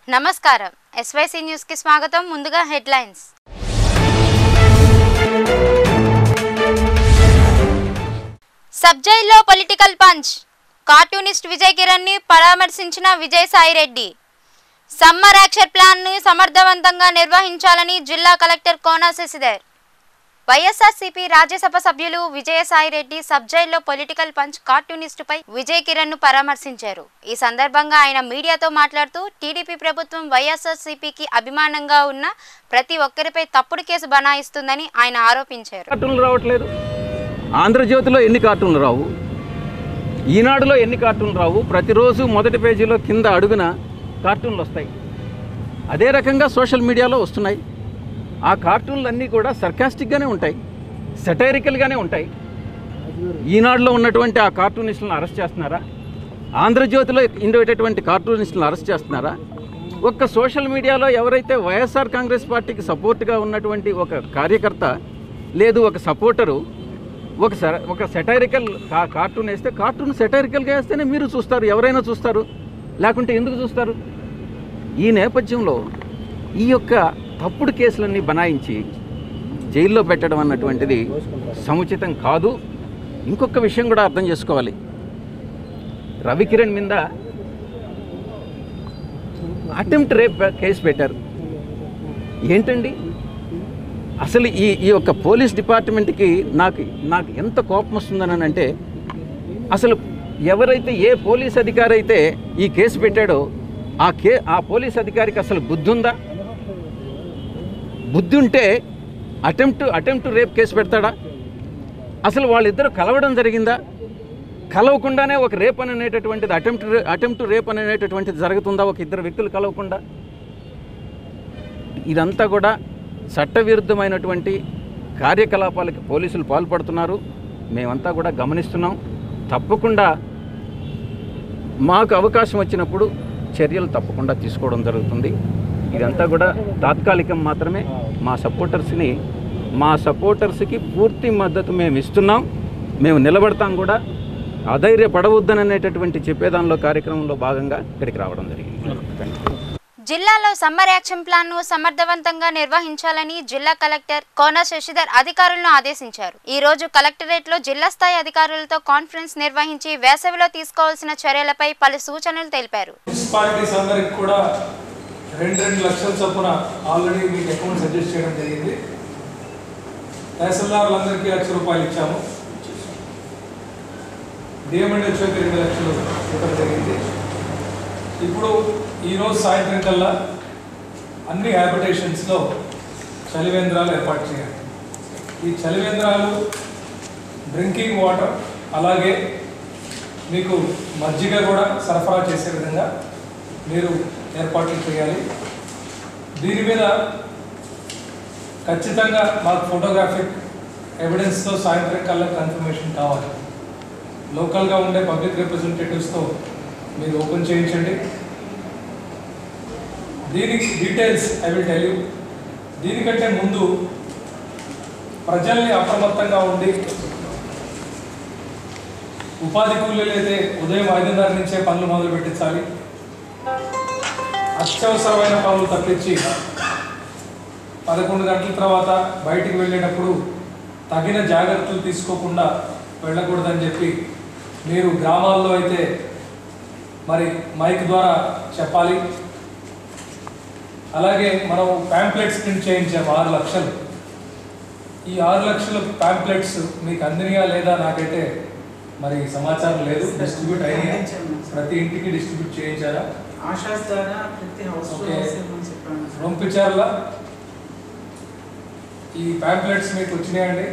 నమస్కారం SYC news కి స్వాగతం ముందుగా హెడ్లైన్స్ సబ్ జైల్లో political punch cartoonist Vijay Kiran ని పరామర్శించిన విజయసాయిరెడ్డి సమ్మర్ యాక్షన్ ప్లాన్ ను సమర్థవంతంగా నిర్వహించాలని జిల్లా కలెక్టర్ కోనా శశిధర్ వైఎస్ఆర్సీపీ రాజ్యసభ సభ్యులు విజయసాయిరెడ్డి సబ్ జైల్లో పొలిటికల్ పంచ్ కార్టూనిస్టుపై విజయ్ కిరణ్ ను పరామర్శించారు ఈ సందర్భంగా ఆయన మీడియాతో మాట్లాడుతూ టీడీపీ ప్రభుత్వం వైఎస్ఆర్సీపీకి అభిమానంగా ఉన్న ప్రతి ఒక్కరిపై తప్పుడు కేసు బనాయిస్తుందని ఆయన ఆరోపించారు కార్టూన్లు రావట్లేదు ఆంధ్రజ్యోతిలో ఎన్ని కార్టూన్లు రావు ఈనాడులో ఎన్ని కార్టూన్లు రావు ప్రతిరోజు మొదటి పేజీలో కింద అడుగున కార్టూన్లు వస్తాయి అదే రకంగా సోషల్ మీడియాలో వస్తున్నాయి ఆ కార్టూన్లు అన్నీ కూడా సర్కాస్టిక్గానే ఉంటాయి సెటైరికల్గానే ఉంటాయి ఈనాడులో ఉన్నటువంటి ఆ కార్టూనిస్టులను అరెస్ట్ చేస్తున్నారా ఆంధ్రజ్యోతిలో ఉండేటటువంటి కార్టూనిస్టులను అరెస్ట్ చేస్తున్నారా ఒక్క సోషల్ మీడియాలో ఎవరైతే వైఎస్ఆర్ కాంగ్రెస్ పార్టీకి సపోర్ట్గా ఉన్నటువంటి ఒక కార్యకర్త లేదు ఒక సపోర్టరు ఒక స- ఒక సెటైరికల్ కా కార్టూన్ వేస్తే కార్టూన్ సెటైరికల్గా వేస్తేనే మీరు చూస్తారు ఎవరైనా చూస్తారు లేకుంటే ఎందుకు చూస్తారు ఈ నేపథ్యంలో ఈ యొక్క తప్పుడు కేసులన్నీ బనాయించి జైల్లో పెట్టడం అన్నటువంటిది సముచితం కాదు ఇంకొక విషయం కూడా అర్థం చేసుకోవాలి రవికిరణ్ మీద అటెంప్ట్ రేప్ కేసు పెట్టారు ఏంటండి అసలు ఈ ఈ యొక్క పోలీస్ డిపార్ట్మెంట్కి నాకు నాకు ఎంత కోపం వస్తుందని అంటే అసలు ఎవరైతే ఏ పోలీస్ అధికారి అయితే ఈ కేసు పెట్టాడో ఆ కే ఆ పోలీస్ అధికారికి అసలు బుద్ధి ఉందా బుద్ధి ఉంటే అటెంప్ట్ అటెంప్ట్ రేప్ కేసు పెడతాడా అసలు వాళ్ళిద్దరూ కలవడం జరిగిందా కలవకుండానే ఒక రేప్ అని అనేటటువంటిది అటెంప్ట్ అటెంప్ట్ రేప్ అని అనేటటువంటిది జరుగుతుందా ఒక ఇద్దరు వ్యక్తులు కలవకుండా ఇదంతా కూడా చట్టవిరుద్ధమైనటువంటి కార్యకలాపాలకి పోలీసులు పాల్పడుతున్నారు మేమంతా కూడా గమనిస్తున్నాం తప్పకుండా మాకు అవకాశం వచ్చినప్పుడు చర్యలు తప్పకుండా తీసుకోవడం జరుగుతుంది ఇదంతా కూడా తాత్కాలికం మాత్రమే మా సపోర్టర్స్ని మా సపోర్టర్స్కి పూర్తి మద్దతు మేము ఇస్తున్నాం మేము నిలబడతాం కూడా అధైర్యపడవద్దననేటటువంటి చెప్పేదానిలో కార్యక్రమంలో భాగంగా ఇక్కడికి రావడం జరిగింది థ్యాంక్ యూ జిల్లాలో సమ్మర్ యాక్షన్ ప్లాన్ ను సమర్థవంతంగా నిర్వహించాలని జిల్లా కలెక్టర్ కోన శశిధర్ అధికారులను ఆదేశించారు ఈ రోజు కలెక్టరేట్ లో జిల్లా స్థాయి అధికారులతో కాన్ఫరెన్స్ నిర్వహించి వేసవిలో తీసుకోవాల్సిన చర్యలపై పలు సూచనలు తెలిపారు మున్సిపాలిటీస్ అందరికి కూడా రెండు రెండు లక్షల చొప్పున ఆల్రెడీ మీకు అకౌంట్ సజెస్ట్ చేయడం జరిగింది తహసీల్దారులందరికీ లక్ష రూపాయలు ఇచ్చాము డిఎంఎండ్హెచ్ఓకి రెండు లక్షలు ఇవ్వడం జరిగింది ఇప్పుడు ఈరోజు సాయంత్రం కల్లా అన్ని హ్యాబిటేషన్స్లో చలివేంద్రాలు ఏర్పాటు చేయాలి ఈ చలివేంద్రాలు డ్రింకింగ్ వాటర్ అలాగే మీకు మజ్జిగ కూడా సరఫరా చేసే విధంగా మీరు ఏర్పాట్లు చేయాలి దీని మీద ఖచ్చితంగా మాకు ఫోటోగ్రాఫిక్ ఎవిడెన్స్తో సాయంత్రం కల్లా కన్ఫర్మేషన్ కావాలి లోకల్గా ఉండే పబ్లిక్ రిప్రజెంటేటివ్స్తో మీరు ఓపెన్ చేయించండి దీనికి details I will tell you దీనికంటే ముందు ప్రజల్ని అప్రమత్తంగా ఉండి ఉపాధి కూలీలు అయితే ఉదయం ఐదున్నర నుంచే పనులు మొదలు పెట్టించాలి అత్యవసరమైన పనులు తప్పించి పదకొండు గంటల తర్వాత బయటికి వెళ్ళేటప్పుడు తగిన జాగ్రత్తలు తీసుకోకుండా వెళ్ళకూడదని చెప్పి మీరు గ్రామాల్లో అయితే మరి మైక్ ద్వారా చెప్పాలి అలాగే మనం ప్యాంప్లెట్స్ ప్రింట్ చేయించాము ఆరు లక్షలు ఈ ఆరు లక్షల ప్యాంప్లెట్స్ మీకు అందినయా లేదా నాకైతే మరి సమాచారం లేదు డిస్ట్రిబ్యూట్ అయినాయి ప్రతి ఇంటికి డిస్ట్రిబ్యూట్ చేయించారా ఆశాస్ ద్వారా ప్రతి హౌస్ టు ఓకే. హౌస్ ఇవ్వమని చెప్పాను సార్. పంపించారులా ఈ ప్యాంప్లెట్స్ మీకు వచ్చినాయండి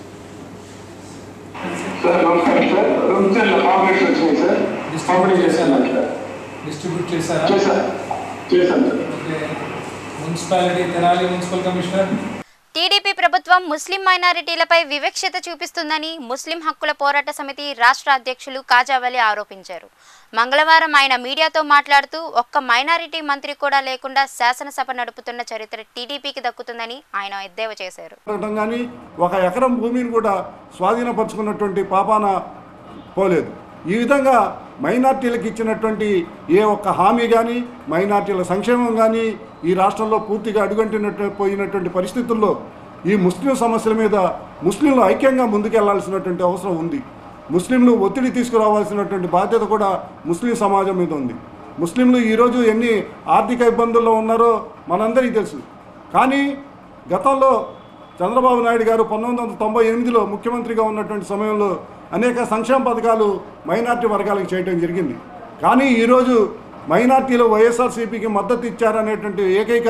సార్ నమస్కారం సార్ రంజాన్ కాంగ్రెస్ వచ్చినాయి సార్ పంపిణీ చేశాను సార్ డిస్ట్రిబ్యూట్ చేశారా చేశాను చేశాను sir okay municipality Tenali municipal commissioner TDP ప్రభుత్వం ముస్లిం మైనారిటీలపై వివక్షత చూపిస్తుందని ముస్లిం హక్కుల పోరాట సమితి రాష్ట్ర అధ్యక్షులు కాజావలి ఆరోపించారు మంగళవారం ఆయన మీడియాతో మాట్లాడుతూ ఒక్క మైనారిటీ మంత్రి కూడా లేకుండా శాసనసభ నడుపుతున్న చరిత్ర టీడీపీకి దక్కుతుందని ఆయన ఎద్దేవా చేశారు పెట్టడం కానీ ఒక ఎకరం భూమిని కూడా స్వాధీనపరుచుకున్నటువంటి పాపాన పోలేదు ఈ విధంగా మైనార్టీలకు ఇచ్చినటువంటి ఏ ఒక్క హామీ కానీ మైనార్టీల సంక్షేమం కానీ ఈ రాష్ట్రంలో పూర్తిగా అడుగంటినట్టు పోయినటువంటి పరిస్థితుల్లో ఈ ముస్లిం సమస్యల మీద ముస్లింలు ఐక్యంగా ముందుకెళ్లాల్సినటువంటి అవసరం ఉంది ముస్లింలు ఒత్తిడి తీసుకురావాల్సినటువంటి బాధ్యత కూడా ముస్లిం సమాజం మీద ఉంది ముస్లింలు ఈరోజు ఎన్ని ఆర్థిక ఇబ్బందుల్లో ఉన్నారో మనందరికీ తెలుసు కానీ గతంలో చంద్రబాబు నాయుడు గారు పంతొమ్మిది వందల తొంభై ఎనిమిదిలో ముఖ్యమంత్రిగా ఉన్నటువంటి సమయంలో అనేక సంక్షేమ పథకాలు మైనార్టీ వర్గాలకు చేయడం జరిగింది కానీ ఈరోజు మైనార్టీలు వైఎస్ఆర్సీపీకి మద్దతు ఇచ్చారనేటువంటి ఏకైక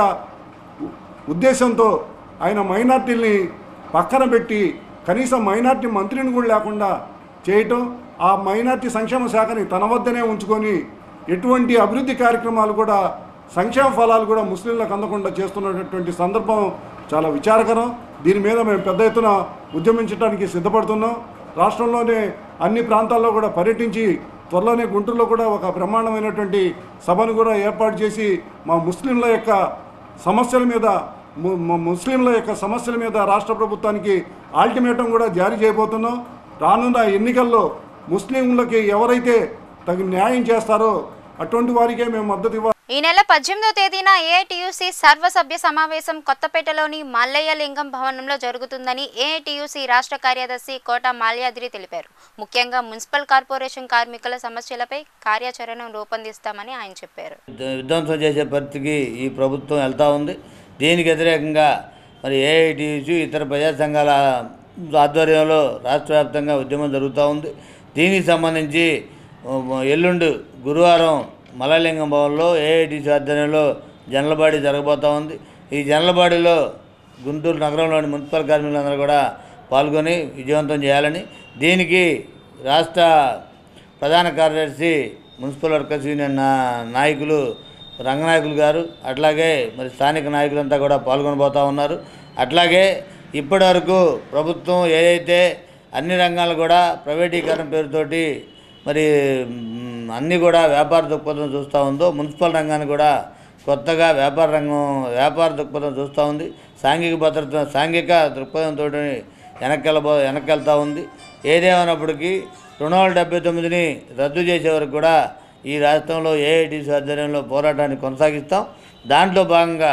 ఉద్దేశంతో ఆయన మైనార్టీల్ని పక్కన పెట్టి కనీసం మైనార్టీ మంత్రిని కూడా లేకుండా చేయటం ఆ మైనార్టీ సంక్షేమ శాఖని తన వద్దనే ఉంచుకొని ఎటువంటి అభివృద్ధి కార్యక్రమాలు కూడా సంక్షేమ ఫలాలు కూడా ముస్లింలకు అందకుండా చేస్తున్నటువంటి సందర్భం చాలా విచారకరం దీని మీద మేము పెద్ద ఎత్తున ఉద్యమించడానికి సిద్ధపడుతున్నాం రాష్ట్రంలోనే అన్ని ప్రాంతాల్లో కూడా పర్యటించి త్వరలోనే గుంటూరులో కూడా ఒక బ్రహ్మాండమైనటువంటి సభను కూడా ఏర్పాటు చేసి మా ముస్లింల యొక్క సమస్యల మీద ము- ము- ముస్లింల యొక్క సమస్యల మీద రాష్ట్ర ప్రభుత్వానికి ఆల్టిమేటం కూడా జారీ చేయబోతున్నాం రానున్న ఎన్నికల్లో ముస్లింలకి ఎవరైతే తగిన న్యాయం చేస్తారో అటువంటి వారికే మేము మద్దతు ఇవ్వాలి ఈ నెల పద్దెనిమిదో తేదీన ఏఐటియుసి సర్వసభ్య సమావేశం కొత్తపేటలోని మల్లయ్య లింగం భవనంలో జరుగుతుందని ఏఐటియుసి రాష్ట్ర కార్యదర్శి కోట మాల్యాద్రి తెలిపారు ముఖ్యంగా మున్సిపల్ కార్పొరేషన్ కార్మికుల సమస్యలపై కార్యాచరణ రూపొందిస్తామని ఆయన చెప్పారు విధ్వంసం చేసే పరిస్థితికి ఈ ప్రభుత్వం వెళ్తూ ఉంది దీనికి వ్యతిరేకంగా మరి ఏఐటీసీ ఇతర ప్రజా సంఘాల ఆధ్వర్యంలో రాష్ట్ర వ్యాప్తంగా ఉద్యమం జరుగుతూ ఉంది దీనికి సంబంధించి ఉమ్, ఎల్లుండి గురువారం మలలింగం భవన్లో ఏఐటీసీ ఆధ్వర్యంలో జనలబాడి జరగబోతూ ఉంది ఈ జనలబాడిలో గుంటూరు నగరంలోని మున్సిపల్ కార్మికులందరూ కూడా పాల్గొని విజయవంతం చేయాలని దీనికి రాష్ట్ర ప్రధాన కార్యదర్శి మున్సిపల్ వర్కర్స్ యూనియన్ నా నాయకులు రంగనాయకులు గారు అట్లాగే మరి స్థానిక నాయకులంతా కూడా పాల్గొనబోతూ ఉన్నారు అట్లాగే ఇప్పటివరకు ప్రభుత్వం ఏదైతే అన్ని రంగాలు కూడా ప్రైవేటీకరణ పేరుతోటి మరి మ్, అన్నీ కూడా వ్యాపార దృక్పథం చూస్తూ ఉందో మున్సిపల్ రంగాన్ని కూడా కొత్తగా వ్యాపార రంగం వ్యాపార దృక్పథం చూస్తూ ఉంది సాంఘిక భద్రత సాంఘిక దృక్పథంతో వెనక్కెళ్ళబో వెనక్కెళ్తూ ఉంది ఏదేమైనప్పటికీ రెండు వందల డెబ్బై తొమ్మిదిని రద్దు చేసే వరకు కూడా ఈ రాష్ట్రంలో ఏఐటీసీ ఆధ్వర్యంలో పోరాటాన్ని కొనసాగిస్తాం దాంట్లో భాగంగా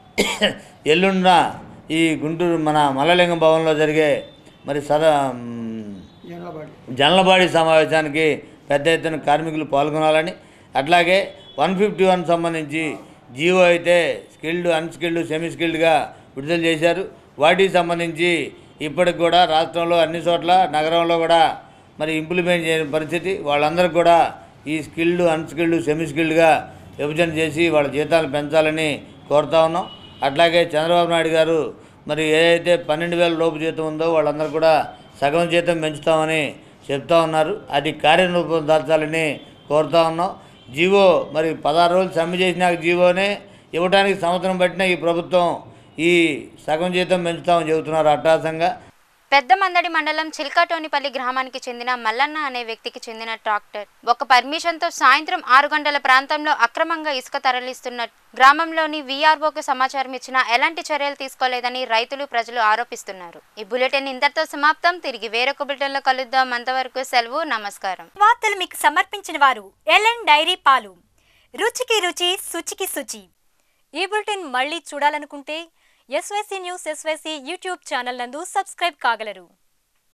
ఎల్లుండిన ఈ గుంటూరు మన మల్లలింగం భవన్లో జరిగే మరి సదా జనలబాడి సమావేశానికి పెద్ద ఎత్తున కార్మికులు పాల్గొనాలని అట్లాగే వన్ ఫిఫ్టీ వన్ సంబంధించి జీవో అయితే స్కిల్డ్ అన్స్కిల్డ్ సెమీ స్కిల్డ్గా విడుదల చేశారు వాటికి సంబంధించి ఇప్పటికి కూడా రాష్ట్రంలో అన్ని చోట్ల నగరంలో కూడా మరి ఇంప్లిమెంట్ చేయని పరిస్థితి వాళ్ళందరికీ కూడా ఈ స్కిల్డ్ అన్స్కిల్డ్ సెమీ స్కిల్డ్గా విభజన చేసి వాళ్ళ జీతాలు పెంచాలని కోరుతా ఉన్నాం అట్లాగే చంద్రబాబు నాయుడు గారు మరి ఏదైతే పన్నెండు వేల లోపు జీతం ఉందో వాళ్ళందరూ కూడా సగం జీతం పెంచుతామని చెప్తా ఉన్నారు అది కార్యరూపం దాల్చాలని కోరుతా ఉన్నాం జీవో మరి పదహారు రోజులు సమ్మె చేసినాక జీవోనే ఇవ్వడానికి సంవత్సరం పట్టిన ఈ ప్రభుత్వం ఈ సగం జీతం పెంచుతామని చెబుతున్నారు అట్టాసంగా పెద్ద మందడి మండలం చిల్కటోనిపల్లి గ్రామానికి చెందిన మల్లన్న అనే వ్యక్తికి చెందిన ట్రాక్టర్ ఒక పర్మిషన్తో సాయంత్రం ఆరు గంటల ప్రాంతంలో అక్రమంగా ఇసుక తరలిస్తున్న గ్రామంలోని వీఆర్ఓకు సమాచారం ఇచ్చినా ఎలాంటి చర్యలు తీసుకోలేదని రైతులు ప్రజలు ఆరోపిస్తున్నారు ఈ బులెటిన్ ఇంతటితో సమాప్తం తిరిగి వేరొక బులెటిన్లో కలుద్దాం అంతవరకు సెలవు నమస్కారం వార్తలు మీకు సమర్పించిన వారు ఎల్ఎన్ డైరీ పాలు రుచికి రుచి శుచికి శుచి ఈ బులెటిన్ మళ్ళీ చూడాలనుకుంటే SYC news SYC YouTube channel నందు సబ్స్క్రైబ్ కాగలరు